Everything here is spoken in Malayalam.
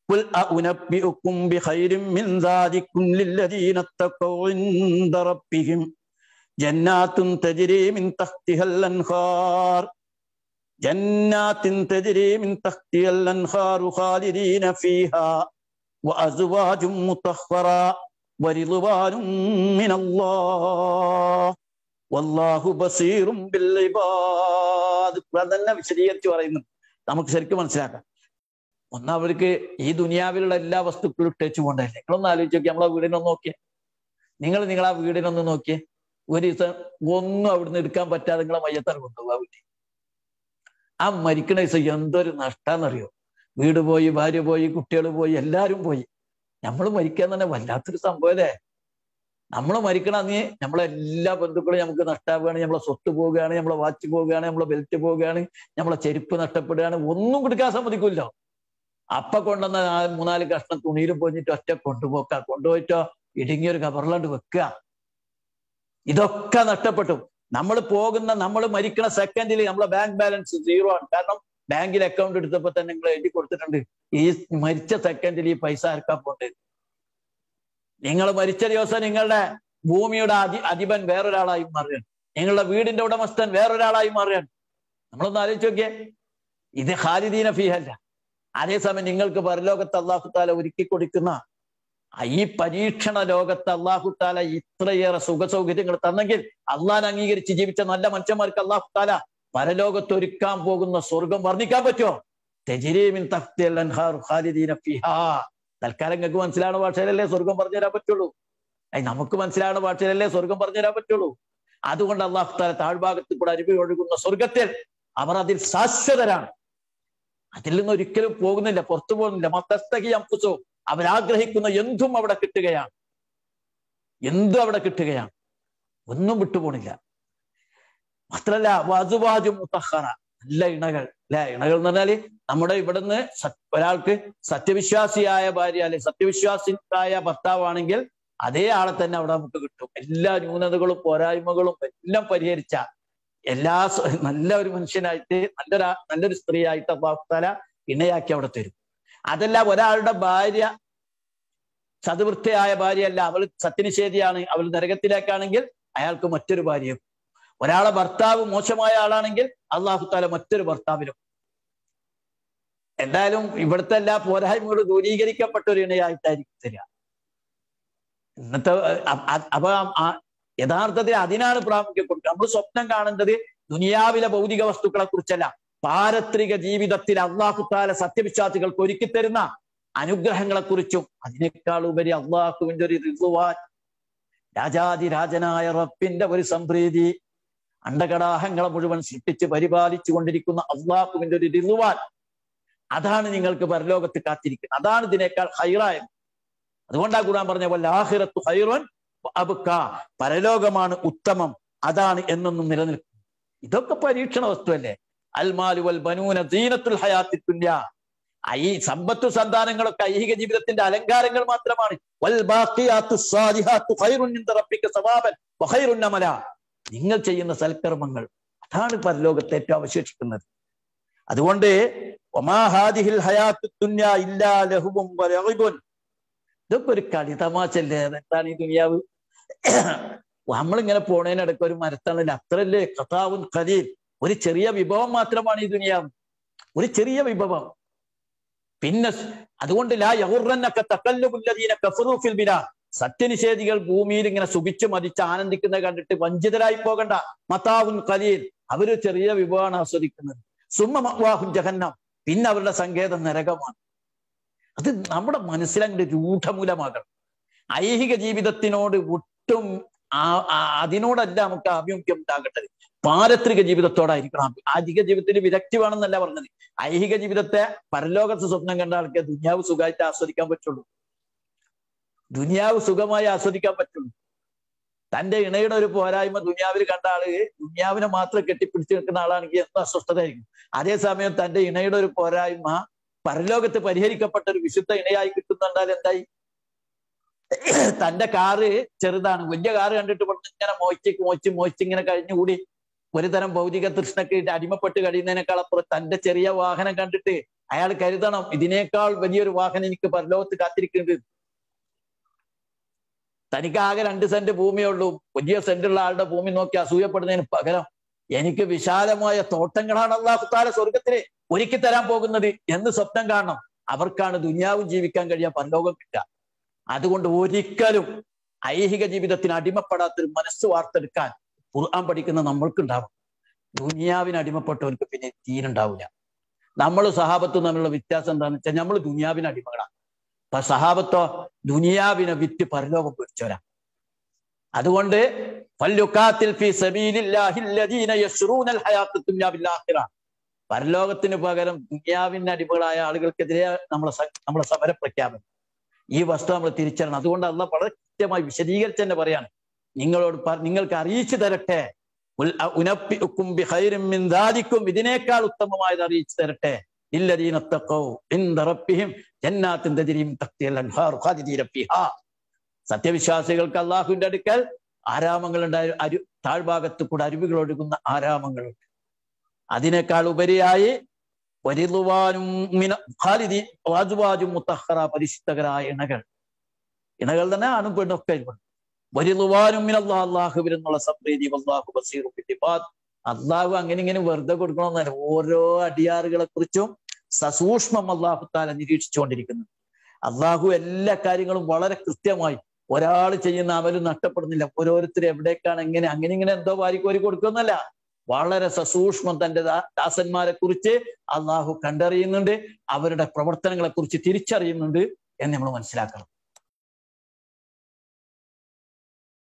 قل أنبئكم بخير من ذلكم للذين اتقوا عند ربهم جنات تجري من تحتها الأنهار جنات تجري من تحتها الأنهار خالدين فيها وأزواج مطهرة ورضوان من الله والله بصير بالعباد തന്നെ വിശദീകരിച്ച് പറയുന്നു നമുക്ക് ശരിക്കും മനസ്സിലാക്കാം ഒന്നവർക്ക് ഈ ദുനിയാവിലുള്ള എല്ലാ വസ്തുക്കളും ഇട്ടേച്ചു കൊണ്ടല്ലേ നിങ്ങളൊന്ന് ആലോചിച്ച് നോക്കി നമ്മളെ വീടിനൊന്ന് നോക്കിയേ നിങ്ങൾ നിങ്ങളെ വീടിനൊന്ന് നോക്കിയേ ഒരു ദിവസം ഒന്നും അവിടുന്ന് എടുക്കാൻ പറ്റാതെ നിങ്ങളെ മയ്യത്താൻ കൊണ്ടുപോകാൻ വീട്ടിൽ ആ മരിക്കണ ദിവസം എന്തൊരു നഷ്ടാന്നറിയോ വീട് പോയി ഭാര്യ പോയി കുട്ടികൾ പോയി എല്ലാവരും പോയി നമ്മൾ മരിക്കാൻ തന്നെ വല്ലാത്തൊരു സംഭവല്ലേ നമ്മൾ മരിക്കണ അന്ന് നമ്മളെ എല്ലാ ബന്ധുക്കളും നമുക്ക് നഷ്ടാവുകയാണ് നമ്മളെ സ്വത്ത് പോവുകയാണ് നമ്മളെ വാച്ച് പോവുകയാണ് നമ്മളെ ബെൽറ്റ് പോവുകയാണ് നമ്മളെ ചെരുപ്പ് നഷ്ടപ്പെടുകയാണ് ഒന്നും കൊടുക്കാൻ സമ്മതിക്കില്ലോ അപ്പ കൊണ്ടുവന്ന ആ മൂന്നാല് കഷ്ണം തുണിയിലും പൊഞ്ഞിട്ട് ഒറ്റ കൊണ്ടുപോക്ക കൊണ്ടുപോയിട്ടോ ഇടുങ്ങിയൊരു കവറിലാണ്ട് വെക്കുക ഇതൊക്കെ നഷ്ടപ്പെട്ടു നമ്മൾ പോകുന്ന നമ്മൾ മരിക്കണ സെക്കൻഡിൽ നമ്മളെ ബാങ്ക് ബാലൻസ് സീറോ ആണ് കാരണം ബാങ്കിൽ അക്കൗണ്ട് എടുത്തപ്പോ തന്നെ നിങ്ങൾ എഴുതി കൊടുത്തിട്ടുണ്ട് ഈ മരിച്ച സെക്കൻഡിൽ ഈ പൈസ ആർക്കാ പോണ്ട് നിങ്ങൾ മരിച്ച ദിവസം നിങ്ങളുടെ ഭൂമിയുടെ അധി അധിപൻ വേറൊരാളായി മാറുകയാണ് നിങ്ങളുടെ വീടിന്റെ ഉടമസ്ഥൻ വേറൊരാളായി മാറുകയാണ് നമ്മളൊന്ന് ആലോചിച്ച് നോക്കിയേ ഇത് ഖാലിദീന ഫീഹല്ല അതേസമയം നിങ്ങൾക്ക് പരലോകത്ത് അള്ളാഹുത്താല ഒരുക്കി കൊടുക്കുന്ന ഈ പരീക്ഷണ ലോകത്ത് അള്ളാഹുത്താല ഇത്രയേറെ സുഖ സൗകര്യങ്ങൾ തന്നെങ്കിൽ അള്ളാൻ അംഗീകരിച്ച് ജീവിച്ച നല്ല മനുഷ്യന്മാർക്ക് അള്ളാഹുത്താല പരലോകത്ത് ഒരുക്കാൻ പോകുന്ന സ്വർഗം വർണ്ണിക്കാൻ പറ്റുമോ തെജിരീമിൻ തഖ്തിൽ അൻഹാർ ഖാലിദീന ഫിഹാ തൽക്കാലം നിങ്ങൾക്ക് മനസ്സിലാവുന്ന ഭാഷയിലല്ലേ സ്വർഗം പറഞ്ഞു തരാൻ പറ്റുള്ളൂ അയ് നമുക്ക് മനസ്സിലാവുന്ന ഭാഷയിലല്ലേ സ്വർഗം പറഞ്ഞു തരാൻ പറ്റുള്ളൂ അതുകൊണ്ട് അള്ളാഹു താല താഴ്ഭാഗത്ത് കൂടെ അരുവി ഒഴുകുന്ന സ്വർഗത്തിൽ അവർ അതിൽ ശാശ്വതരാണ് അതിൽ നിന്ന് ഒരിക്കലും പോകുന്നില്ല പുറത്തു പോകുന്നില്ല മത്തസ്തകി അമ്പുസോ അവരാഗ്രഹിക്കുന്ന എന്തും അവിടെ കിട്ടുകയാണ് എന്തും അവിടെ കിട്ടുകയാണ് ഒന്നും വിട്ടുപോണില്ല മാത്രല്ല വധുവാജു മുത്തഹറ നല്ല ഇണകൾ അല്ലെ ഇണകൾ എന്ന് പറഞ്ഞാല് നമ്മുടെ ഇവിടുന്ന് ഒരാൾക്ക് സത്യവിശ്വാസിയായ ഭാര്യ അല്ലെ സത്യവിശ്വാസിയായ ഭർത്താവാണെങ്കിൽ അതേ ആളെ തന്നെ അവിടെ നമുക്ക് കിട്ടും എല്ലാ ന്യൂനതകളും പോരായ്മകളും എല്ലാം പരിഹരിച്ച എല്ലാ നല്ല ഒരു മനുഷ്യനായിട്ട് നല്ലൊരു നല്ലൊരു സ്ത്രീയായിട്ട് അള്ളാഹുത്താല ഇണയാക്കി അവിടെ തരും അതല്ല ഒരാളുടെ ഭാര്യ സതുവൃത്തിയായ ഭാര്യയല്ല അവൾ സത്യനിഷേധിയാണ് അവൾ നരകത്തിലേക്കാണെങ്കിൽ അയാൾക്ക് മറ്റൊരു ഭാര്യയും ഒരാളെ ഭർത്താവ് മോശമായ ആളാണെങ്കിൽ അള്ളാഹുത്താല മറ്റൊരു ഭർത്താവിലും എന്തായാലും ഇവിടുത്തെ എല്ലാ പോരായ്മകളും ദൂരീകരിക്കപ്പെട്ട ഒരു ഇണയായിട്ടായിരിക്കും തരിക ഇന്നത്തെ അപ്പൊ യഥാർത്ഥത്തിൽ അതിനാണ് പ്രാമുഖ്യം കൊടുക്കുക നമ്മൾ സ്വപ്നം കാണേണ്ടത് ദുനിയാവിലെ ഭൗതിക വസ്തുക്കളെ കുറിച്ചല്ല പാരത്രിക ജീവിതത്തിൽ അള്ളാഹുത്താല സത്യവിശ്വാസികൾക്ക് ഒരുക്കി തരുന്ന അനുഗ്രഹങ്ങളെ കുറിച്ചും അതിനേക്കാൾ ഉപരി അള്ളാഹുവിന്റെ ഒരു ഋതുവാൻ രാജാതിരാജനായ റബ്ബിന്റെ ഒരു സംപ്രീതി അണ്ടകടാഹങ്ങളെ മുഴുവൻ സൃഷ്ടിച്ച് പരിപാലിച്ചു കൊണ്ടിരിക്കുന്ന അള്ളാഹുവിന്റെ ഒരു ഋതുവാൻ അതാണ് നിങ്ങൾക്ക് പരലോകത്ത് കാത്തിരിക്കുന്നത് അതാണ് ഇതിനേക്കാൾ ഹൈറായത് അതുകൊണ്ടാ ഖുർആൻ പറഞ്ഞ പോലെ ആഹിറത്തു ഹൈറൻ അബുക്ക പരലോകമാണ് ഉത്തമം അതാണ് എന്നൊന്നും നിലനിൽക്കും ഇതൊക്കെ പരീക്ഷണ വസ്തുവല്ലേ അൽമാലു വൽ ബനൂന ദീനത്തുൽ ഹയാത്തി തുല്യ ഈ സമ്പത്തു സന്താനങ്ങളൊക്കെ ഐഹിക ജീവിതത്തിന്റെ അലങ്കാരങ്ങൾ മാത്രമാണ് വൽ ബാഖിയാത്തു സ്വാലിഹാത്തു ഖൈറുൻ ഇൻദ റബ്ബിക സവാബൻ വഖൈറുൻ അമല നിങ്ങൾ ചെയ്യുന്ന സൽക്കർമ്മങ്ങൾ അതാണ് പരലോകത്തെ ഏറ്റവും അവശേഷിക്കുന്നത് അതുകൊണ്ട് ഒമാഹാദിഹിൽ ഹയാത്തു ദുന്യ ഇല്ലാ ലഹുവും വലഇബുൻ ഇതൊക്കെ ഒരു കളി തമാശല്ലേ എന്താണ് ഈ ദുനിയാവ് നമ്മളിങ്ങനെ പോണതിനിടയ്ക്ക് ഒരു മരത്തണല് അത്രല്ലേ കഥാവും കലീൽ ഒരു ചെറിയ വിഭവം മാത്രമാണ് ഈ ദുനിയാവ് ഒരു ചെറിയ വിഭവം പിന്നെ അതുകൊണ്ട് ലാ യഹുറന്നൊക്കെ തക്കല്ലുബുല്ലദീന കഫറു ഫിൽ ബിലാ സത്യനിഷേധികൾ ഭൂമിയിൽ ഇങ്ങനെ സുഖിച്ച് മതിച്ച് ആനന്ദിക്കുന്നത് കണ്ടിട്ട് വഞ്ചിതരായി പോകണ്ട മതാവുൻ കലീൽ അവര് ചെറിയ വിഭവമാണ് ആസ്വദിക്കുന്നത് സുമ്മ മഹ്വാഹും ജഹന്നം പിന്നെ അവരുടെ സങ്കേതം നരകമാണ് അത് നമ്മുടെ മനസ്സിലങ്ങോട്ട് രൂഢമൂലമാകണം ഐഹിക ജീവിതത്തിനോട് ഒട്ടും അതിനോടല്ല നമുക്ക് ആഭിമുഖ്യം ഉണ്ടാകേണ്ടത് പാരത്രിക ജീവിതത്തോടായിരിക്കണം ആധിക ജീവിതത്തിന് വിരക്തി വേണമെന്നല്ല പറഞ്ഞത് ഐഹിക ജീവിതത്തെ പരലോകത്ത് സ്വപ്നം കണ്ട ആൾക്ക് ദുനിയാവ് സുഖമായിട്ട് ആസ്വദിക്കാൻ പറ്റുള്ളൂ ദുനിയാവ് സുഖമായി ആസ്വദിക്കാൻ പറ്റുള്ളൂ തന്റെ ഇണയുടെ ഒരു പോരായ്മ ദുനിയാവിൽ കണ്ട ആള് ദുനിയാവിനെ മാത്രം കെട്ടിപ്പിടിച്ച് നിൽക്കുന്ന ആളാണെങ്കിൽ എന്തോ അസ്വസ്ഥതയായിരിക്കും അതേസമയം തന്റെ ഇണയുടെ ഒരു പോരായ്മ പരലോകത്ത് പരിഹരിക്കപ്പെട്ട ഒരു വിശുദ്ധ ഇണയായി കിട്ടുന്നുണ്ടാൽ എന്തായി തന്റെ കാറ് ചെറുതാണ് വലിയ കാറ് കണ്ടിട്ട് ഇങ്ങനെ മോയിച്ച് മോയിച്ച് മോയിച്ച് ഇങ്ങനെ കഴിഞ്ഞുകൂടി ഒരു തരം ഭൗതിക തൃഷ്ണക്ക് അടിമപ്പെട്ട് കഴിയുന്നതിനേക്കാൾ അപ്പുറം തന്റെ ചെറിയ വാഹനം കണ്ടിട്ട് അയാൾ കരുതണം ഇതിനേക്കാൾ വലിയൊരു വാഹനം എനിക്ക് പരലോകത്ത് കാത്തിരിക്കുന്നുണ്ട് തനിക്ക് ആകെ രണ്ട് സെന്റ് ഭൂമിയേ ഉള്ളൂ വലിയ സെന്റുള്ള ആളുടെ ഭൂമി നോക്കി അസൂയപ്പെടുന്നതിന് പകരം എനിക്ക് വിശാലമായ തോട്ടങ്ങളാണ് അള്ളാഹുത്താല സ്വർഗത്തില് ഒരുക്കി തരാൻ പോകുന്നത് എന്ന് സ്വപ്നം കാണണം അവർക്കാണ് ദുനിയാവും ജീവിക്കാൻ കഴിയാൻ പരലോകം കിട്ടുക അതുകൊണ്ട് ഒരിക്കലും ഐഹിക ജീവിതത്തിന് അടിമപ്പെടാത്തൊരു മനസ്സ് വാർത്തെടുക്കാൻ ഖുർആൻ പഠിക്കുന്ന നമ്മൾക്കുണ്ടാവും ദുനിയാവിന് അടിമപ്പെട്ടവർക്ക് പിന്നെ തീരുണ്ടാവില്ല നമ്മൾ സഹാബത്തും തമ്മിലുള്ള വ്യത്യാസം എന്താണെന്ന് വെച്ചാൽ നമ്മൾ ദുനിയാവിന് അടിമകളാണ് അപ്പൊ സഹാബത്തോ ദുനിയാവിനെ വിറ്റ് പരലോകം പിടിച്ചവരാ അതുകൊണ്ട് ഫല്ലുഖാത്തിൽ ഫീ സബീലില്ലാഹി അല്ലദീന യശ്റൂനൽ ഹയാത്ത ദുനിയാ ബിൽ ആഖിറ പരലോകത്തിന് പകരം ദുനിയാവിന് അടിമകളായ ആളുകൾക്കെതിരെ നമ്മളെ സ- നമ്മളെ സമര പ്രഖ്യാപനം ഈ വസ്തു നമ്മൾ തിരിച്ചറിയണം അതുകൊണ്ട് അല്ല വളരെ കൃത്യമായി വിശദീകരിച്ച് തന്നെ പറയാണ് നിങ്ങളോട് പ- നിങ്ങൾക്ക് അറിയിച്ചു തരട്ടെ ഉൽ അ- ഉനബ്ബിഉക്കും ബിഖൈരിൻ മിൻ ദാലിക്കും ഇതിനേക്കാൾ ഉത്തമമായത് അറിയിച്ചു തരട്ടെ ഇല്ലദീന തഖൗ ഇൻദ റബ്ബിഹിം ജന്നാത്തിൻ തജ്രി മിൻ തഹ്തിഹൽ അൻഹാർ ഖാലിദീന ഫീഹാ സത്യവിശ്വാസികൾക്ക് അള്ളാഹുവിന്റെ അടുക്കൽ ആരാമങ്ങൾ ഉണ്ടായ അരു താഴ്ഭാഗത്ത് കൂടെ അരുവികൾ ഒഴുകുന്ന ആരാമങ്ങളുണ്ട് അതിനേക്കാൾ ഉപരിയായി വരിളുവാനും മിന ഖാലിദി വാജുവാജും മുത്തഹറ പരിശുദ്ധകരായ ഇണകൾ ഇണകൾ തന്നെ ആണും പെണ്ണും ഒക്കെ ഉണ്ട് വരിളുവാനും മിനല്ലാ അള്ളാഹുവിൽ നിന്നുള്ള സംപ്രീതി വല്ലാഹു ബസീറും ബിദ്ദിബാത്ത് അള്ളാഹു അങ്ങനെ ഇങ്ങനെ വെറുതെ കൊടുക്കണമെന്നല്ല ഓരോ അടിയാറുകളെ കുറിച്ചും സസൂക്ഷ്മം അള്ളാഹു താല നിരീക്ഷിച്ചുകൊണ്ടിരിക്കുന്നു അള്ളാഹു എല്ലാ കാര്യങ്ങളും വളരെ കൃത്യമായി ഒരാൾ ചെയ്യുന്ന അമലും നഷ്ടപ്പെടുന്നില്ല ഓരോരുത്തർ എവിടേക്കാണ് എങ്ങനെ അങ്ങനെ ഇങ്ങനെ എന്തോ വാരിക്കോരി കൊടുക്കുന്നല്ല വളരെ സസൂക്ഷ്മം തന്റെ ദാ- ദാസന്മാരെ കുറിച്ച് അള്ളാഹു കണ്ടറിയുന്നുണ്ട് അവരുടെ പ്രവർത്തനങ്ങളെ കുറിച്ച് തിരിച്ചറിയുന്നുണ്ട് എന്ന് നമ്മൾ മനസ്സിലാക്കണം